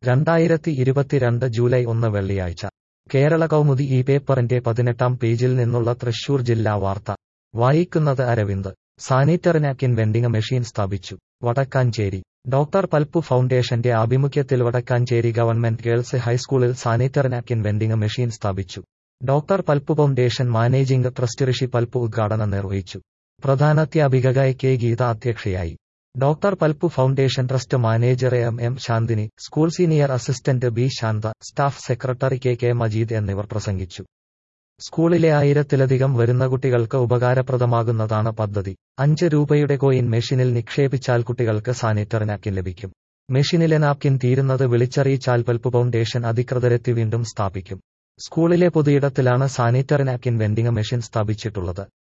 രണ്ടായിരത്തി ഇരുപത്തിരണ്ട് ജൂലൈ ഒന്ന് വെള്ളിയാഴ്ച കേരള കൗമുദി ഈ പേപ്പറിന്റെ പതിനെട്ടാം പേജിൽ നിന്നുള്ള തൃശൂർ ജില്ലാ വാർത്ത വായിക്കുന്നത് Aravind sanitary napkin vending machine സ്ഥാപിച്ചു വടക്കാഞ്ചേരി ഡോക്ടർ പൽപ്പു ഫൗണ്ടേഷന്റെ ആഭിമുഖ്യത്തിൽ വടക്കാഞ്ചേരി ഗവൺമെന്റ് ഗേൾസ് ഹൈസ്കൂളിൽ സാനിറ്ററി നാപ്കിൻ വെൻഡിംഗ് മെഷീൻ സ്ഥാപിച്ചു doctor Palpu foundation managing trust Rishi Palpu ഉദ്ഘാടനം നിർവഹിച്ചു പ്രധാനാധ്യാപിക കെ ഗീത അധ്യക്ഷയായി doctor Palpu foundation trust manager M M Shanthini school senior assistant B Shantha staff secretary K K Majeed എന്നിവർ പ്രസംഗിച്ചു സ്കൂളിലെ ആയിരത്തിലധികം വരുന്ന കുട്ടികൾക്ക് ഉപകാരപ്രദമാകുന്നതാണ് പദ്ധതി അഞ്ച് രൂപയുടെ കോയിൻ മെഷീനിൽ നിക്ഷേപിച്ചാൽ കുട്ടികൾക്ക് സാനിറ്ററി നാപ്കിൻ ലഭിക്കും മെഷീനിലെ നാപ്കിൻ തീരുന്നത് വിളിച്ചറിയിച്ചാൽ പൽപ്പ് ഫൗണ്ടേഷൻ അധികൃതരെത്തി വീണ്ടും സ്ഥാപിക്കും സ്കൂളിലെ പൊതുയിടത്തിലാണ് സാനിറ്ററി നാപ്കിൻ വെൻഡിംഗ് മെഷീൻ സ്ഥാപിച്ചിട്ടുള്ളത്